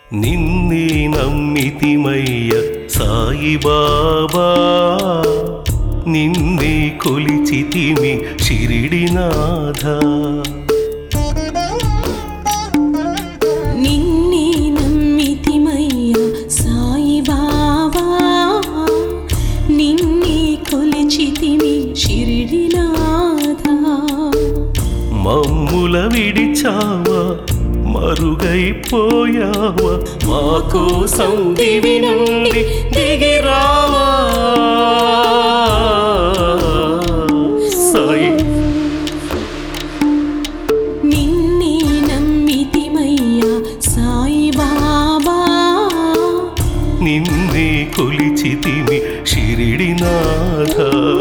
నిన్నే నమ్మితిమయ్య సాయిబాబా నిన్నే కొలిచితిమి షిరిడినాథ నిన్నే నమ్మితిమయ్య సాయిబాబా నిన్నే కొలిచితిమి షిరిడినాథా మమ్ముల విడిచావా మరుగైపోయావా మా కోసం దివి నుండి దిగిరావా సాయి నిన్నే నమ్మితిమయ్య సాయిబాబా నిన్నే కొలిచితిమి షిరిడినాథ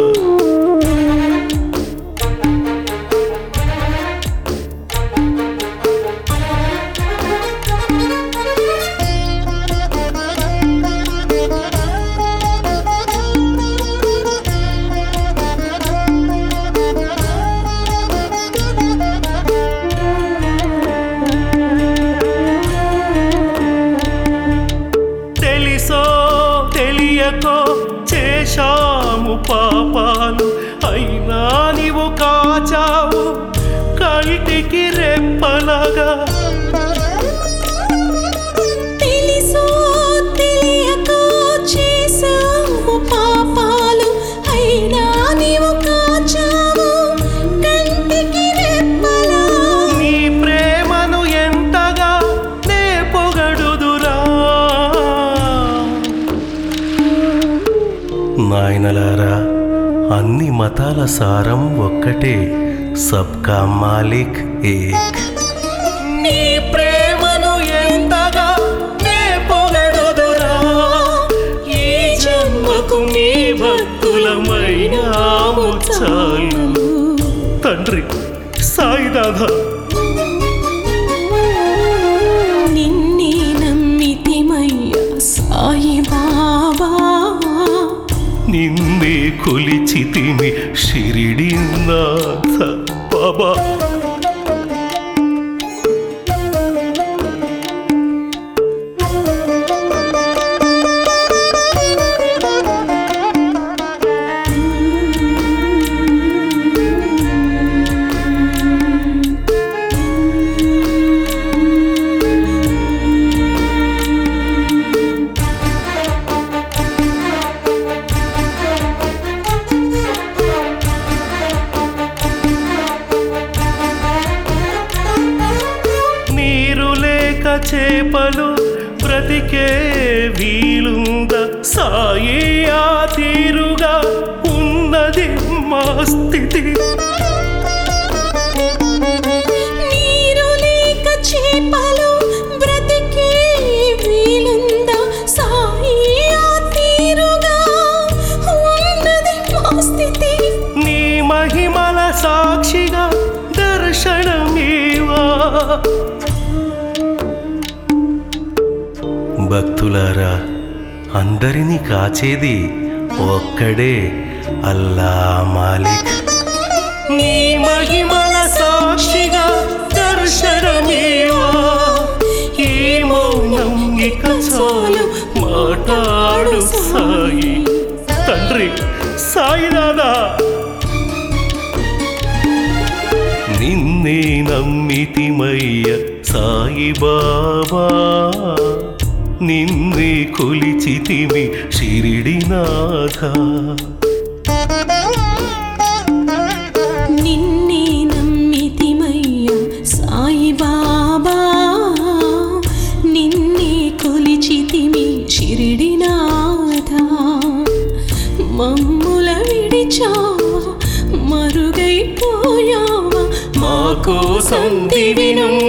తెలిసో తెలియకో చేశాము పాపాలు అయినా నీవు కాచావు కంటికి రెప్పలగా తెలిసో తెలియకో చేసాము పాపాలు అయినా నీవు కాచావు కంటికి రెప్పలా నీ ప్రేమను ఎంతగా నే పొగడుదురా నాయనలారా అన్ని మతాల సారం ఒక్కటే సబ్కా మాలిక్ ఏక్ నీ ప్రేమను ఎంతగా నే పొగడుదురా ఈ జన్మకు నీ భక్తులమైనాము చాలు తండ్రి సాయినాథ నిన్నే నమ్మితిమయ్య సాయిబాబా నిన్నే కొలిచితిమి షిరిడినాథ బాబా నీరు లేక చేపలు బ్రతికే వీలుందా సాయి ఆ తీరుగా ఉన్నది మా స్థితి నీరు లేక చేపలు బ్రతికే వీలుందా సాయి ఆ తీరుగా ఉన్నది మా స్థితి నీ మహిమల సాక్షిగా దర్శనమేవా భక్తులారా అందరినీ కాచేది ఒక్కడే అల్లా మాలిక్ నీ మహిమల సాక్షిగా దర్శనమేవా ఈ మౌనం ఇక చాలు మాట్లాడు సాయి తండ్రి సాయినాథా నిన్నే నమ్మితిమయ్య సాయిబాబా నిన్నే కొలిచితిమి షిరిడినాథ నిన్నే నమ్మితిమయ్య సాయిబాబా నిన్నే కొలిచితిమి షిరిడినాథా మమ్ముల విడిచావా మరుగైపోయావా మా కోసం దివి నుండి